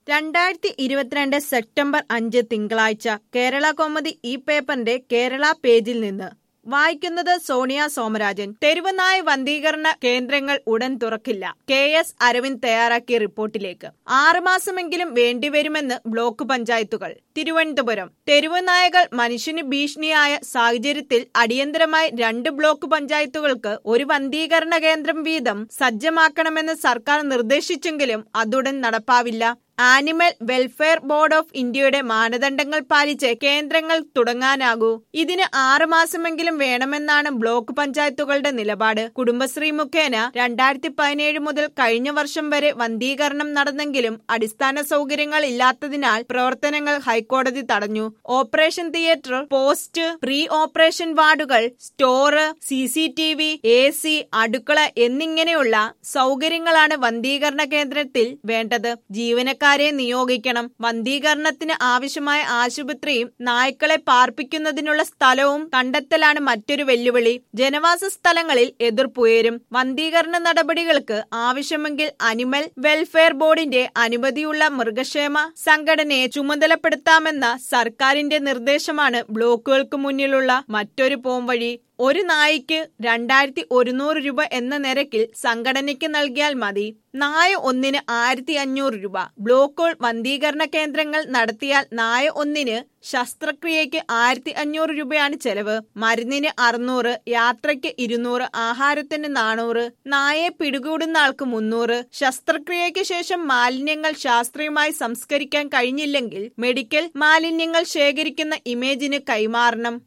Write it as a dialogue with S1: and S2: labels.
S1: രണ്ടായിരത്തി ഇരുപത്തിരണ്ട് സെപ്റ്റംബർ അഞ്ച് തിങ്കളാഴ്ച കേരള കോമതി ഈ പേപ്പറിന്റെ കേരള പേജിൽ നിന്ന് വായിക്കുന്നത് സോണിയ സോമരാജൻ തെരുവ് നായ വന്ധീകരണ കേന്ദ്രങ്ങൾ ഉടൻ തുറക്കില്ല കെ എസ് അരവിന്ദ് തയ്യാറാക്കിയ റിപ്പോർട്ടിലേക്ക് ആറുമാസമെങ്കിലും വേണ്ടിവരുമെന്ന് ബ്ലോക്ക് പഞ്ചായത്തുകൾ തിരുവനന്തപുരം തെരുവ് നായകൾ മനുഷ്യന് ഭീഷണിയായ സാഹചര്യത്തിൽ അടിയന്തരമായി രണ്ട് ബ്ലോക്ക് പഞ്ചായത്തുകൾക്ക് ഒരു വന്ധീകരണ കേന്ദ്രം വീതം സജ്ജമാക്കണമെന്ന് സർക്കാർ നിർദ്ദേശിച്ചെങ്കിലും അതുടൻ നടപ്പാവില്ല ആനിമൽ വെൽഫെയർ ബോർഡ് ഓഫ് ഇന്ത്യയുടെ മാനദണ്ഡങ്ങൾ പാലിച്ച് കേന്ദ്രങ്ങൾ തുടങ്ങാനാകൂ ഇതിന് ആറുമാസമെങ്കിലും വേണമെന്നാണ് ബ്ലോക്ക് പഞ്ചായത്തുകളുടെ നിലപാട് കുടുംബശ്രീ മുഖേന രണ്ടായിരത്തി പതിനേഴ് മുതൽ കഴിഞ്ഞ വർഷം വരെ വന്ധീകരണം നടന്നെങ്കിലും അടിസ്ഥാന സൗകര്യങ്ങൾ ഇല്ലാത്തതിനാൽ പ്രവർത്തനങ്ങൾ ഹൈക്കോടതി തടഞ്ഞു operation theatre post pre operation വാർഡുകൾ store C C T V A C അടുക്കള എന്നിങ്ങനെയുള്ള സൗകര്യങ്ങളാണ് വന്ധീകരണ കേന്ദ്രത്തിൽ വേണ്ടത് ജീവനക്കാർ ജീവനക്കാരെ നിയോഗിക്കണം വന്ധീകരണത്തിന് ആവശ്യമായ ആശുപത്രിയും നായ്ക്കളെ പാർപ്പിക്കുന്നതിനുള്ള സ്ഥലവും കണ്ടെത്തലാണ് മറ്റൊരു വെല്ലുവിളി ജനവാസ സ്ഥലങ്ങളിൽ എതിർപ്പുയരും വന്ധീകരണ നടപടികൾക്ക് ആവശ്യമെങ്കിൽ അനിമൽ വെൽഫെയർ ബോർഡിന്റെ അനുമതിയുള്ള മൃഗക്ഷേമ സംഘടനയെ ചുമതലപ്പെടുത്താമെന്ന സർക്കാരിന്റെ നിർദ്ദേശമാണ് ബ്ലോക്കുകൾക്ക് മുന്നിലുള്ള മറ്റൊരു പോംവഴി ഒരു നായ്ക്ക് രണ്ടായിരത്തി ഒരുന്നൂറ് രൂപ എന്ന നിരക്കിൽ സംഘടനയ്ക്ക് നൽകിയാൽ മതി നായ ഒന്നിന് ആയിരത്തി അഞ്ഞൂറ് രൂപ ബ്ലോക്കുകൾ വന്ധീകരണ കേന്ദ്രങ്ങൾ നടത്തിയാൽ നായ ഒന്നിന് ശസ്ത്രക്രിയയ്ക്ക് ആയിരത്തി അഞ്ഞൂറ് രൂപയാണ് ചെലവ് മരുന്നിന് അറുന്നൂറ് യാത്രയ്ക്ക് ഇരുന്നൂറ് ആഹാരത്തിന് നാനൂറ് നായയെ പിടികൂടുന്ന ആൾക്ക് മുന്നൂറ് ശസ്ത്രക്രിയയ്ക്ക് ശേഷം മാലിന്യങ്ങൾ ശാസ്ത്രീയമായി സംസ്കരിക്കാൻ കഴിഞ്ഞില്ലെങ്കിൽ മെഡിക്കൽ മാലിന്യങ്ങൾ ശേഖരിക്കുന്ന ഇമേജിന് കൈമാറണം